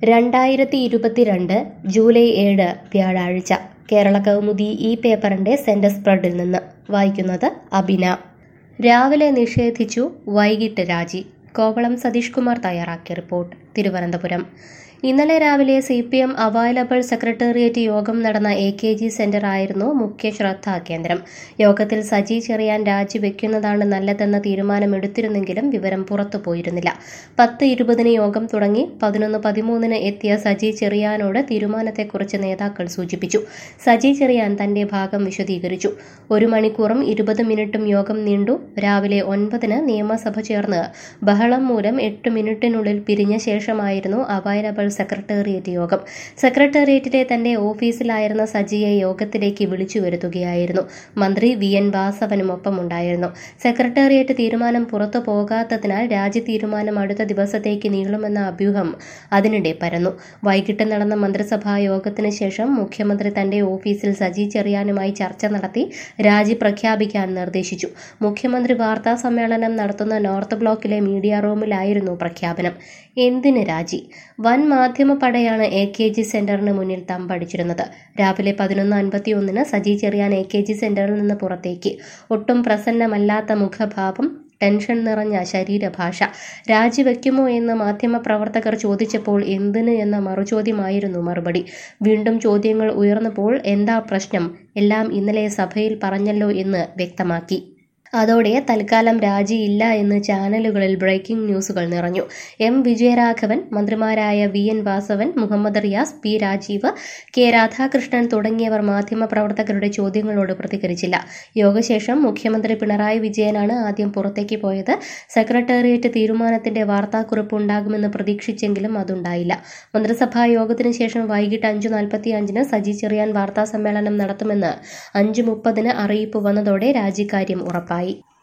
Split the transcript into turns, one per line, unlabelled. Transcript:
രണ്ടായിരത്തി ഇരുപത്തിരണ്ട് ജൂലൈ ഏഴ് വ്യാഴാഴ്ച കേരള കൗമുദി ഈ പേപ്പറിന്റെ സെന്റർ സ്പ്രെഡിൽ നിന്ന് വായിക്കുന്നത് അബിന രാവിലെ നിഷേധിച്ചു വൈകിട്ട് രാജി കോവളം സതീഷ് കുമാർ തയ്യാറാക്കിയ റിപ്പോർട്ട് തിരുവനന്തപുരം ഇന്നലെ രാവിലെ C P M available secretariat യോഗം നടന്ന എ കെ ജി സെന്റർ ആയിരുന്നു മുഖ്യ ശ്രദ്ധാ കേന്ദ്രം യോഗത്തിൽ സജി ചെറിയാൻ രാജിവെക്കുന്നതാണ് നല്ലതെന്ന തീരുമാനമെടുത്തിരുന്നെങ്കിലും വിവരം പുറത്തുപോയിരുന്നില്ല പത്ത് ഇരുപതിന് യോഗം തുടങ്ങി പതിനൊന്ന് പതിമൂന്നിന് എത്തിയ സജി ചെറിയാനോട് തീരുമാനത്തെക്കുറിച്ച് നേതാക്കൾ സൂചിപ്പിച്ചു സജി ചെറിയാൻ തന്റെ ഭാഗം വിശദീകരിച്ചു ഒരു മണിക്കൂറും ഇരുപത് മിനിറ്റും യോഗം നീണ്ടു രാവിലെ ഒൻപതിന് നിയമസഭ ചേർന്ന് ബഹളം മൂലം എട്ട് മിനിറ്റിനുള്ളിൽ പിരിഞ്ഞ ശേഷമായിരുന്നു അവൈലബിൾ സെക്രട്ടേറിയറ്റ് യോഗം സെക്രട്ടേറിയറ്റിലെ തന്റെ ഓഫീസിലായിരുന്ന സജിയെ യോഗത്തിലേക്ക് വിളിച്ചു വരുത്തുകയായിരുന്നു മന്ത്രി വി എൻ വാസവനുമൊപ്പം ഉണ്ടായിരുന്നു സെക്രട്ടേറിയറ്റ് തീരുമാനം പുറത്തു പോകാത്തതിനാൽ രാജി തീരുമാനം അടുത്ത ദിവസത്തേക്ക് നീളുമെന്ന അഭ്യൂഹം അതിനിടെ പരന്നു വൈകിട്ട് നടന്ന മന്ത്രിസഭാ യോഗത്തിന് ശേഷം മുഖ്യമന്ത്രി തന്റെ ഓഫീസിൽ സജി ചെറിയാനുമായി ചർച്ച നടത്തി രാജി പ്രഖ്യാപിക്കാൻ നിർദ്ദേശിച്ചു മുഖ്യമന്ത്രി വാർത്താ സമ്മേളനം നടത്തുന്ന നോർത്ത് ബ്ലോക്കിലെ മീഡിയ റൂമിലായിരുന്നു പ്രഖ്യാപനം എന്തിന് രാജി വൻ മാധ്യമപ്പടയാണ് എ കെ ജി സെന്ററിന് മുന്നിൽ തമ്പടിച്ചിരുന്നത് രാവിലെ പതിനൊന്ന് അൻപത്തിയൊന്നിന് Saji Cheriyan A K G സെന്ററിൽ നിന്ന് പുറത്തേക്ക് ഒട്ടും പ്രസന്നമല്ലാത്ത മുഖഭാവം ടെൻഷൻ നിറഞ്ഞ ശരീരഭാഷ രാജിവെക്കുമോ എന്ന് മാധ്യമപ്രവർത്തകർ ചോദിച്ചപ്പോൾ എന്തിന് എന്ന മറുചോദ്യമായിരുന്നു മറുപടി വീണ്ടും ചോദ്യങ്ങൾ ഉയർന്നപ്പോൾ എന്താ പ്രശ്നം എല്ലാം ഇന്നലെ സഭയിൽ പറഞ്ഞല്ലോ എന്ന് വ്യക്തമാക്കി അതോടെ തൽക്കാലം രാജിയില്ല എന്ന് ചാനലുകളിൽ ബ്രേക്കിംഗ് ന്യൂസുകൾ നിറഞ്ഞു എം വിജയരാഘവൻ മന്ത്രിമാരായ V N Vasavan Muhammad Riyas P Rajeev K Radhakrishnan തുടങ്ങിയവർ മാധ്യമപ്രവർത്തകരുടെ ചോദ്യങ്ങളോട് പ്രതികരിച്ചില്ല യോഗശേഷം മുഖ്യമന്ത്രി പിണറായി വിജയനാണ് ആദ്യം പുറത്തേക്ക് പോയത് സെക്രട്ടേറിയറ്റ് തീരുമാനത്തിന്റെ വാർത്താക്കുറിപ്പ് ഉണ്ടാകുമെന്ന് പ്രതീക്ഷിച്ചെങ്കിലും അതുണ്ടായില്ല മന്ത്രിസഭാ യോഗത്തിന് ശേഷം വൈകിട്ട് അഞ്ചു നാൽപ്പത്തി അഞ്ചിന് സജി ചെറിയാൻ വാർത്താ സമ്മേളനം നടത്തുമെന്ന് അഞ്ചു മുപ്പതിന് അറിയിപ്പ് വന്നതോടെ രാജിക്കാര്യം ഉറപ്പായി